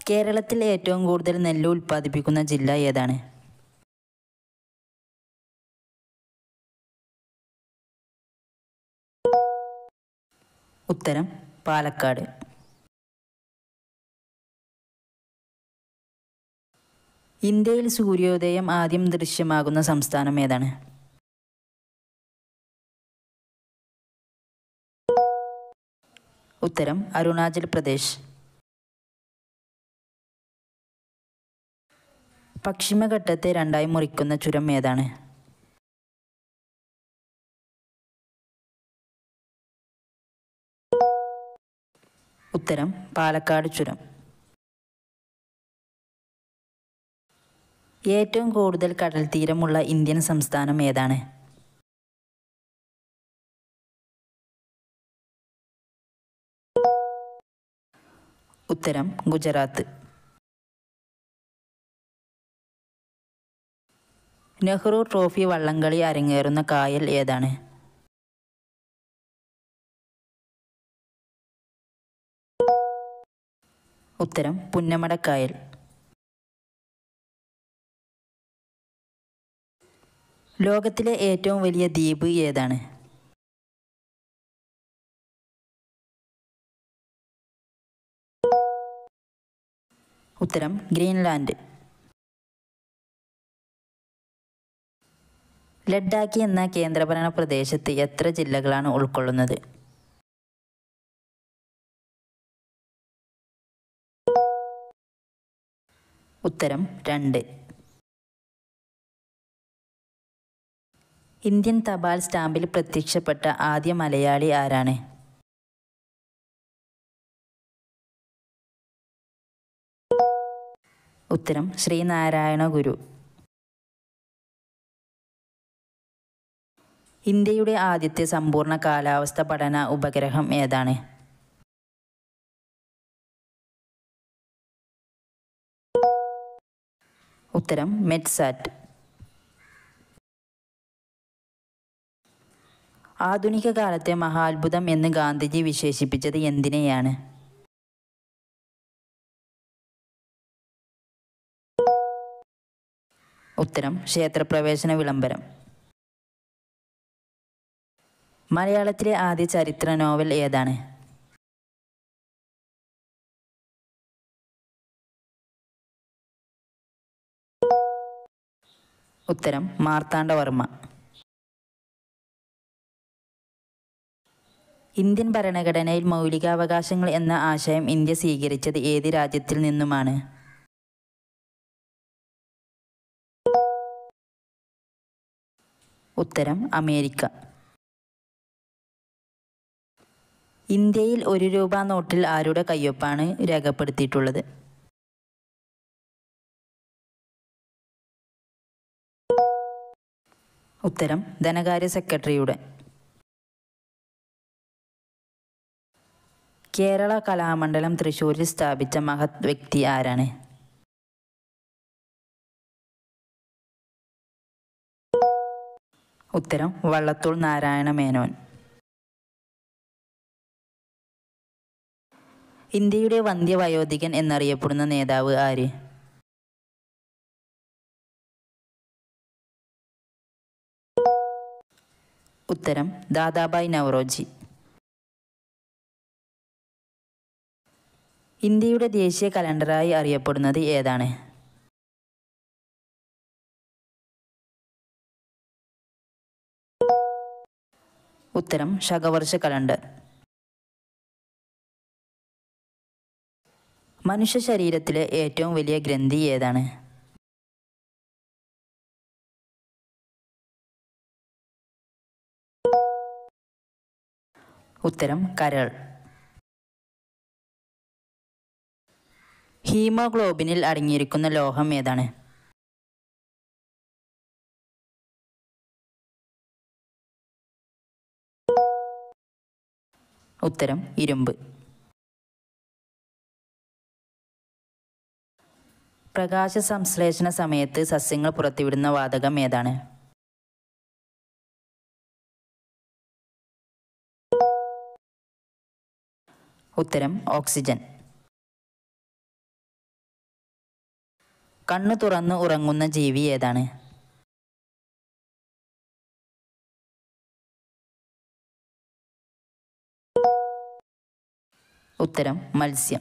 കേരളത്തിൽ ഏറ്റവും കൂടുതൽ നെല്ല് ഉൽപ്പാദിപ്പിക്കുന്ന ജില്ല ഏതാണ് ഉത്തരം പാലക്കാട് ഇന്ത്യയിൽ സൂര്യോദയം ആദ്യം ദൃശ്യമാകുന്ന സംസ്ഥാനം ഏതാണ് ഉത്തരം അരുണാചൽ പ്രദേശ് പശ്ചിമഘട്ടത്തെ രണ്ടായി മുറിക്കുന്ന ചുരം ഏതാണ് ഉത്തരം പാലക്കാട് ചുരം ഏറ്റവും കൂടുതൽ കടൽ തീരമുള്ള ഇന്ത്യൻ സംസ്ഥാനം ഏതാണ് ഉത്തരം ഗുജറാത്ത് നെഹ്റു ട്രോഫി വള്ളംകളി അരങ്ങേറുന്ന കായൽ ഏതാണ് ഉത്തരം പുന്നമടക്കായൽ ലോകത്തിലെ ഏറ്റവും വലിയ ദ്വീപ് ഏതാണ് ഉത്തരം ഗ്രീൻലാൻഡ് ലഡാക്ക് എന്ന കേന്ദ്രഭരണ പ്രദേശത്ത് എത്ര ജില്ലകളാണ് ഉൾക്കൊള്ളുന്നത് ഉത്തരം രണ്ട് ഇന്ത്യൻ തപാൽ സ്റ്റാമ്പിൽ പ്രത്യക്ഷപ്പെട്ട ആദ്യ മലയാളി ആരാണ് ഉത്തരം ശ്രീനാരായണ ഗുരു ഇന്ത്യയുടെ ആദ്യത്തെ സമ്പൂർണ്ണ കാലാവസ്ഥ പഠന ഉപഗ്രഹം ഏതാണ് ഉത്തരം മെറ്റ്സാറ്റ് ആധുനിക കാലത്തെ മഹാത്ഭുതം എന്ന് ഗാന്ധിജി വിശേഷിപ്പിച്ചത് എന്തിനെയാണ് ഉത്തരം ക്ഷേത്രപ്രവേശന വിളംബരം മലയാളത്തിലെ ആദ്യ ചരിത്ര നോവൽ ഏതാണ് ഉത്തരം മാർത്താണ്ഡവർമ്മ ഇന്ത്യൻ ഭരണഘടനയിൽ മൗലികാവകാശങ്ങൾ എന്ന ആശയം ഇന്ത്യ സ്വീകരിച്ചത് ഏത് രാജ്യത്തിൽ നിന്നുമാണ് ഉത്തരം അമേരിക്ക ഇന്ത്യയിൽ ഒരു രൂപ നോട്ടിൽ ആരുടെ കയ്യൊപ്പാണ് രേഖപ്പെടുത്തിയിട്ടുള്ളത് ഉത്തരം ധനകാര്യ സെക്രട്ടറിയുടെ കേരള കലാമണ്ഡലം തൃശ്ശൂരിൽ സ്ഥാപിച്ച മഹത് വ്യക്തി ആരാണ് ഉത്തരം വള്ളത്തോൾ നാരായണ മേനോൻ ഇന്ത്യയുടെ വന്ധ്യവയോധികൻ എന്നറിയപ്പെടുന്ന നേതാവ് ആര് ഉത്തരം ദാദാബായ് നവറോജി ഇന്ത്യയുടെ ദേശീയ കലണ്ടറായി അറിയപ്പെടുന്നത് ഏതാണ് ഉത്തരം ശകവർഷ കലണ്ടർ മനുഷ്യ ശരീരത്തിലെ ഏറ്റവും വലിയ ഗ്രന്ഥി ഏതാണ് ഉത്തരം കരൾ ഹീമോഗ്ലോബിനിൽ അടങ്ങിയിരിക്കുന്ന ലോഹം ഏതാണ് ഉത്തരം ഇരുമ്പ് പ്രകാശ സംശ്ലേഷണ സമയത്ത് സസ്യങ്ങൾ പുറത്തുവിടുന്ന വാതകം ഏതാണ് ഉത്തരം ഓക്സിജൻ കണ്ണു തുറന്ന് ഉറങ്ങുന്ന ജീവി ഏതാണ് ഉത്തരം മത്സ്യം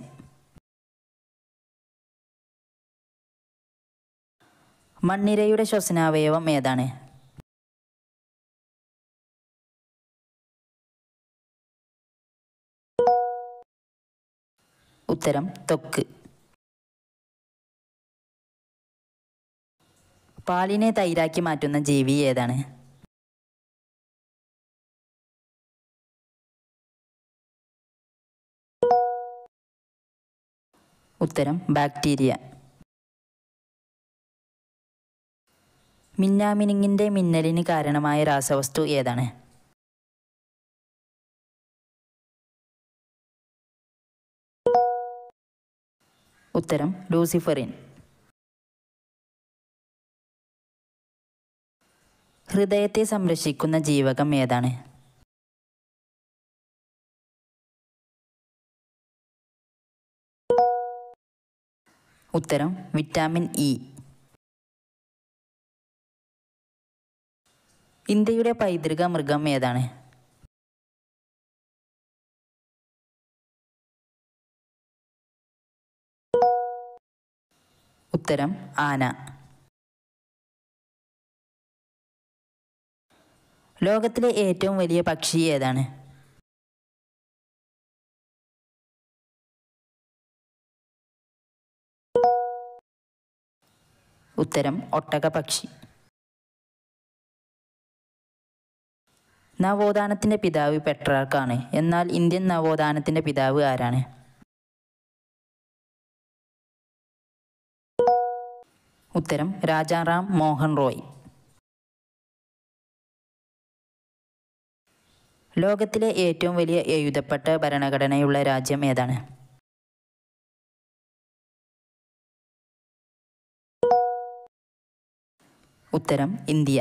മണ്ണിരയുടെ ശ്വസനാവയവം ഏതാണ് ഉത്തരം ത്വക്ക് പാലിനെ തൈരാക്കി മാറ്റുന്ന ജീവി ഏതാണ് ഉത്തരം ബാക്ടീരിയ മിന്നാമിനുങ്ങിൻ്റെ മിന്നലിന് കാരണമായ രാസവസ്തു ഏതാണ് ഉത്തരം ലൂസിഫറിൻ ഹൃദയത്തെ സംരക്ഷിക്കുന്ന ജീവകം ഏതാണ് ഉത്തരം വിറ്റാമിൻ ഇ ഇന്ത്യയുടെ പൈതൃക മൃഗം ഏതാണ് ഉത്തരം ആന ലോകത്തിലെ ഏറ്റവും വലിയ പക്ഷി ഏതാണ് ഉത്തരം ഒട്ടകപക്ഷി നവോത്ഥാനത്തിൻ്റെ പിതാവ് പെട്രാർക്കാണ് എന്നാൽ ഇന്ത്യൻ നവോത്ഥാനത്തിൻ്റെ പിതാവ് ആരാണ് ഉത്തരം രാജാറാം മോഹൻ റോയ് ലോകത്തിലെ ഏറ്റവും വലിയ എഴുതപ്പെട്ട ഭരണഘടനയുള്ള രാജ്യം ഏതാണ് ഉത്തരം ഇന്ത്യ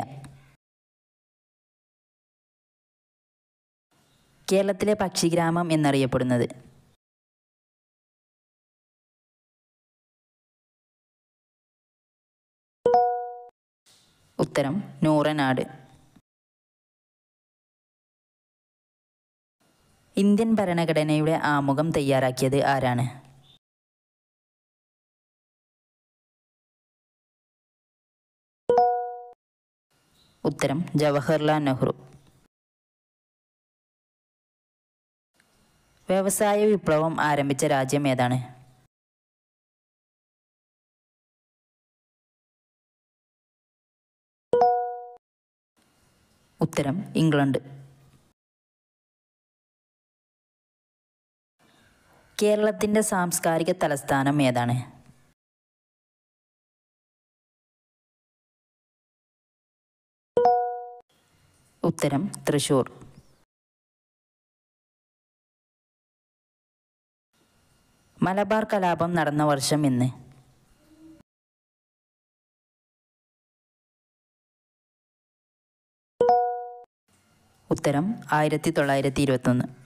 കേരളത്തിലെ പക്ഷിഗ്രാമം എന്നറിയപ്പെടുന്നത് ഉത്തരം നൂറനാട് ഇന്ത്യൻ ഭരണഘടനയുടെ ആമുഖം തയ്യാറാക്കിയത് ആരാണ് ഉത്തരം ജവഹർലാൽ നെഹ്റു വ്യവസായ വിപ്ലവം ആരംഭിച്ച രാജ്യം ഏതാണ് ഉത്തരം ഇംഗ്ലണ്ട് കേരളത്തിൻ്റെ സാംസ്കാരിക തലസ്ഥാനം ഏതാണ് ഉത്തരം തൃശൂർ മലബാർ കലാപം നടന്ന വർഷം എന്ന് ഉത്തരം ആയിരത്തി തൊള്ളായിരത്തി ഇരുപത്തൊന്ന്